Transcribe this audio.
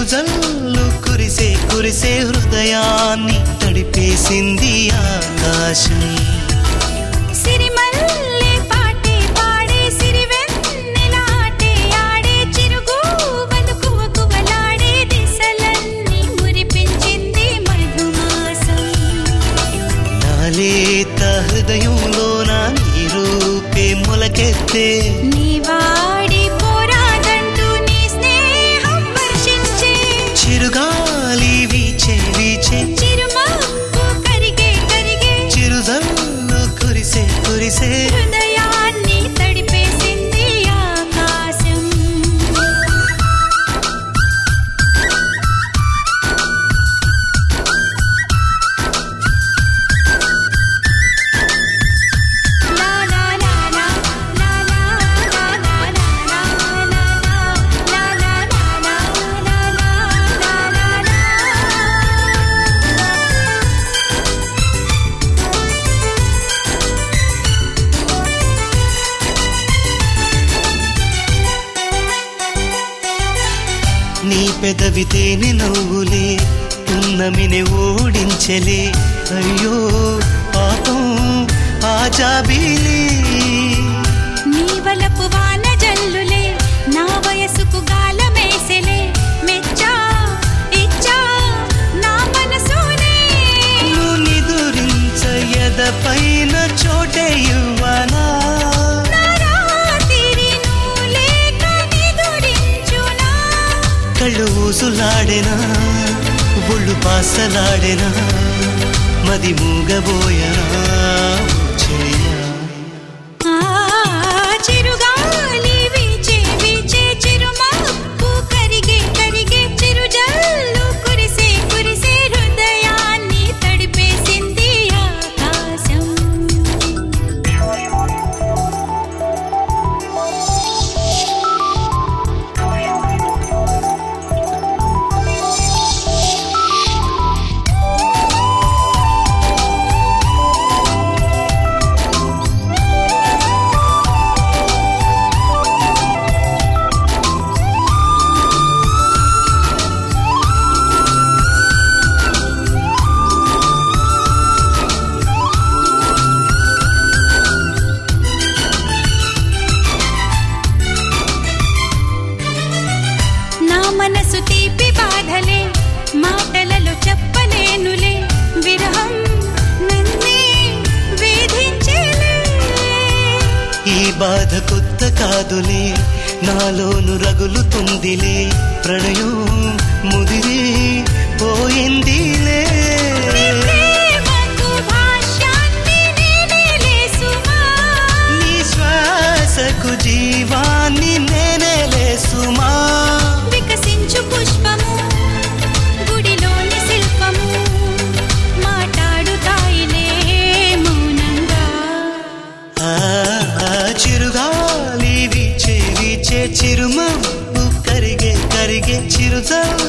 చిరుజల్లు కురిసే కురిసే హృదయాన్ని తడిపేసింది ఆకాశం సిరిమల్లె పాటే పాడే సిరివెన్నెల ఆటే ఆడే చిరుగు వదుకువ కువలాడే దిశలన్నీ మురిపించింది మధుమాసం నాలేత హృదయంలోన నీ రూపే మొలకెత్తే నీ వాడి పోరాదంటూ నీ స్నేహం వర్షించే చిరుగాలి వీచే వీచే చిరుమబ్బు కరిగే కరిగే చిరుజల్లు కురిసే కురిసే హృదయాన్ని తడిపేసింది ఆకాశం లా లా లా లా లా లా లా లా లా లా లా లా లా లా లా లా నీ పెదవి తేనె నవ్వులే ఉన్నమిని ఓడించలే అయ్యో పాపం ఆ జాబిలీ నీ వలపు వాన జల్లులే నా వయసుకు గాలమేసెలే మెచ్చా ఇచ్చా నా మనసునే నువ్వు నిదురించ ఎద పైన చోటే ఇవ్వనా నా రాత్రి నువ్వు లేక నిదురించునా కళ్ళు ఊసులాడెనా ఒళ్ళు పాసలాడెనా మది మూగబోయనా చెయ్యా ఆ చిరుగాలి వీచే వీచే చిరుమబ్బు కరిగే కరిగే చిరుజల్లు కురిసే కురిసే హృదయాన్ని తడిపేసింది ఆకాశం నా మనసు తీపి బాధలే మాటలలో చెప్పలేనులే విరహం నన్నే వేధించేలే ఈ బాధ కొత్త కాదులే నాలోను రగులుతుందిలే ప్రణయం ముదిరి పోయిందిలే నీ ప్రేమకు భాష్యాన్ని నేనేలే సుమా నీ శ్వాసకు జీవాన్ని నేనేలే సుమా వికసించు పుష్పము గుడిలోని శిల్పము మాట్లాడుతాయిలే మౌనంగా ఆ, ఆ, చిరుగాలి వీచే వీచే చిరుమబ్బు కరిగే కరిగే చిరుజల్లు